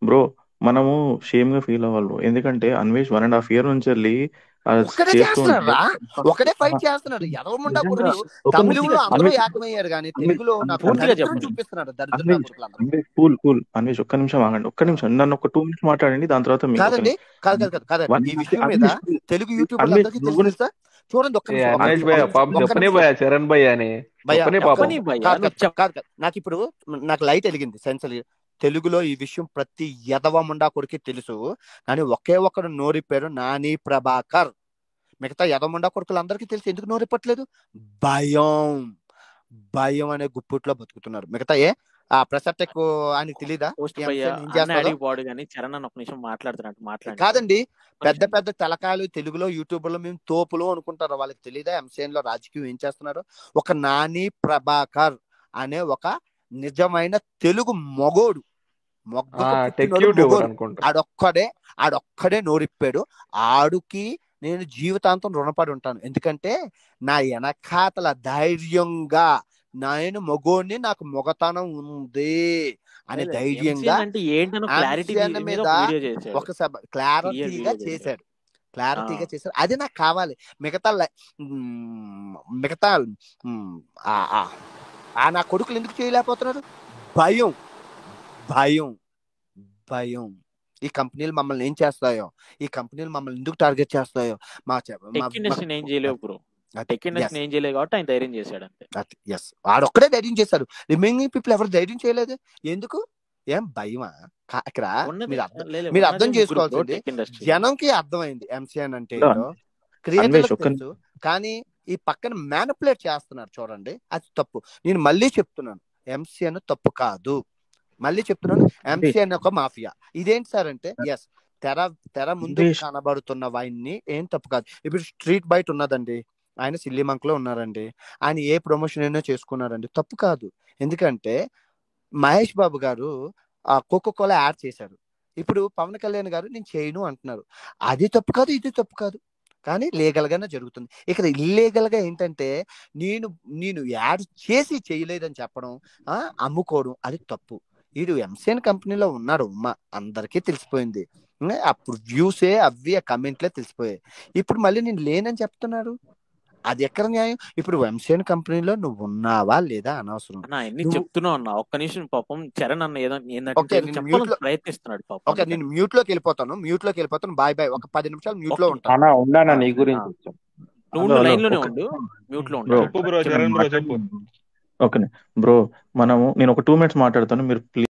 Bro మనము shame గా feel అవ్వాలి ఎందుకంటే Anvesh one and half year నుంచి వెళ్ళి ఆ ఒక్కడే చేస్తూ ఉంటే చేస్తున్నాడు ఒకడే ఫైట్ చేస్తున్నాడు ఎదవముండా నిజంగా కొడుకులు ఒక తమిళంలో నిమిషం అందరూ అన్వేష్ ఏకమయ్యారు కానీ అన్వేష్ తెలుగులో నాకు పూర్తిగా దరిద్రం చెప్పండి చూపిస్తున్నాడు దరిద్రం అన్వేష్ కొడుకులు అందరూ అన్వేష్ కూల్ కూల్ అన్వేష్ ఒక్క నిమిషం ఆగండి ఒక్క నిమిషం నన్ను ఒక టూ మినిట్స్ మాట్లాడండి దాని తర్వాత మీకు ఒక కాదండి కాదు కాదు కాదు కాదండి వన్ ఈ విషయం మీద అన్వేష్ కూల్. తెలుగు అన్వేష్ యూట్యూబర్లందరికీ నువ్వు తెలుసు తెలుసా చూడండి ఒక్క ఏ నిమిషం ఒక్క అన్వేష్ నిమిషం భయ్య ఒక్క పాపం నిమిషం ఒక్క చెప్పనే నిమిషం భయ్య చరణ్ భయ్య అని భయ్య చెప్పనే ఒక్క పాపం చెప్పని భయ్యా కాదు నువ్వు కాదు చెప్ కాదు కాదు నాకు ఇప్పుడు నాకు లైట్ వెలిగింది సెన్సల్ తెలుగులో ఈ విషయం ప్రతి యదవ ముండా కొడుకు తెలుసు కానీ ఒకే ఒక్కడు నోరిప్పాడు నాని ప్రభాకర్ మిగతా యదముండా కొడుకులు అందరికీ తెలుసు ఎందుకు నోరిప్పట్లేదు భయం భయం అనే గుప్పుట్లో బతుకుతున్నారు మిగతా ఏ ఆ ప్రసక్ట్ ఆయనకి తెలీదా పోస్ట్ ఈ భయ్యా అంశాన్ని ఏం అన్న చేస్తాడో అడిగి పోడు కానీ చరణ్ అన్న ఒక నిమిషం మాట్లాడుతున్నట్టు మాట్లాడి కాదండి ఒక పెద్ద నిమిషం పెద్ద తలకాయలు తెలుగులో యూట్యూబ్ లో మేము తోపులు అనుకుంటారు వాళ్ళకి తెలియదా ఎంసీఎన్ లో రాజకీయం ఏం చేస్తున్నారు ఒక నాని ప్రభాకర్ అనే ఒక నిజమైన తెలుగు మొగోడు మొగ్గకు టెక్ పుట్టినోడు యూట్యూబర్ మొగోడు అనుకుంటా ఆడొక్కడే ఆడొక్కడే నోరిప్పాడు ఆడుకి నేను జీవితాంతం రుణపడి ఉంటాను ఎందుకంటే నా వెనకాతల ధైర్యంగా నేను మొగోడిని నాకు మొగతనం ఉంది అనే ధైర్యంగా ఎంసీఎన్ అంటే ఏంటనో క్లారిటీ ఎంసీఎన్ మీద మీద ఒక వీడియో చేశాడు ఒక సభ క్లియర్ క్లారిటీగా వీడియో చేశాడు చేశాడు క్లారిటీగా ఆ. చేశాడు అది నాకు కావాలి మిగతా లై- మ్మ్, మిగతా మ్మ్, ఆ ఆ- ఆ నా కొడుకులు ఎందుకు చేయలేకపోతున్నారు భయం భయం భయం ఈ కంపెనీలు మమ్మల్ని ఏం చేస్తాయో ఈ కంపెనీలు మమ్మల్ని ఎందుకు టార్గెట్ చేస్తాయో మా చె- మా- టెక్ ఇండస్ట్రీని ఏం చేయలేవు బ్రో అది- టెక్ ఇండస్ట్రీని ఏం చేయలేదు కాబట్టి ఆయన ధైర్యం చేశాడు అంతే ఎస్ వాడొక్కడే ధైర్యం చేశారు రిమైనింగ్ పీపుల్ ఎవరు ధైర్యం చేయలేదు ఎందుకు ఏం భయమా కా- ఇక్కడ ఉన్నది మీరు అర్థం లే- లే, మీరు ఉన్నదే అర్థం ముగ్గురు బ్రో చేసుకోవాల్సింది టెక్ ఇండస్ట్రీ జనంకి అర్థమైంది ఎంసీఎన్ అంటే డా. ఏంటో అన్వేష్ క్రియేటర్లకు ఒక్క తెలుసు కానీ ఈ పక్కన మ్యానిపులేట్ చేస్తున్నారు చూడండి అది తప్పు నేను మళ్ళీ చెప్తున్నాను ఎంసీఎన్ తప్పు కాదు మళ్ళీ చెప్తున్నాను ఎంసీఎన్ ఒక మాఫియా ఇదేంటి సార్ అంటే ఎస్ తెర తెర ముందు అన్వేష్ కనబడుతున్న వాయిన్ని ఏం తప్పు కాదు ఇప్పుడు స్ట్రీట్ బయట ఉన్నదండి ఆయన సిల్లిమంక్ లో ఉన్నారండి ఆయన ఏ ప్రమోషన్ అయినా చేసుకున్నారండి తప్పు కాదు ఎందుకంటే మహేష్ బాబు గారు ఆ కోకో కోలా యాడ్ చేశారు ఇప్పుడు పవన్ కళ్యాణ్ గారు నేను చేయను అంటున్నారు అది తప్పు కాదు ఇది తప్పు కాదు కానీ లీగల్ గానే జరుగుతుంది ఇక్కడ ఇల్లీగల్ గా ఏంటంటే నేను నేను యాడ్ చేసి చేయలేదని చెప్పడం ఆ అమ్ముకోవడం అది తప్పు వీడు ఎంసీఎన్ కంపెనీలో ఉన్నాడు ఉమ్మ అందరికీ తెలిసిపోయింది ఉమ్, అప్పుడు వ్యూసే అవి కమెంట్లే తెలిసిపోయాయి ఇప్పుడు మళ్ళీ నేను లేనని చెప్తున్నాడు అది ఎక్కడ న్యాయం ఇప్పుడు ఎంసీఎన్ కంపెనీలో నువ్వు ఉన్నావా లేదా అనవసరం అన్న ఎన్ని నువ్వు చెప్తున్నావు అన్న ఒక్క నిమిషం పాపం చరణ్ అన్న ఏదో ఓకే ఏంటంటే నేను చెప్పాలని మ్యూట్ లో ప్రయత్నిస్తున్నాడు పాపం ఓకే నేను అందుకని మ్యూట్ లోకి వెళ్ళిపోతాను మ్యూట్ లోకి వెళ్ళిపోతాను బాయ్ బాయ్ ఒక పది నిమిషాలు మ్యూట్ లో ఓకే ఉంటాను అన్నా ఉండానా నీ ఆ, గురించి వచ్చాం నువ్వు హలో ఉండు హలో లైన్ లోనే ఒక ఉండు మ్యూట్ లో బ్రో ఉండు చెప్పు బ్రో నేను చరణ్ బ్రో చెప్పు మాట్లాడి ఓకే బ్రో మనము నేను ఒక టూ మినిట్స్ మాట్లాడతాను మీరు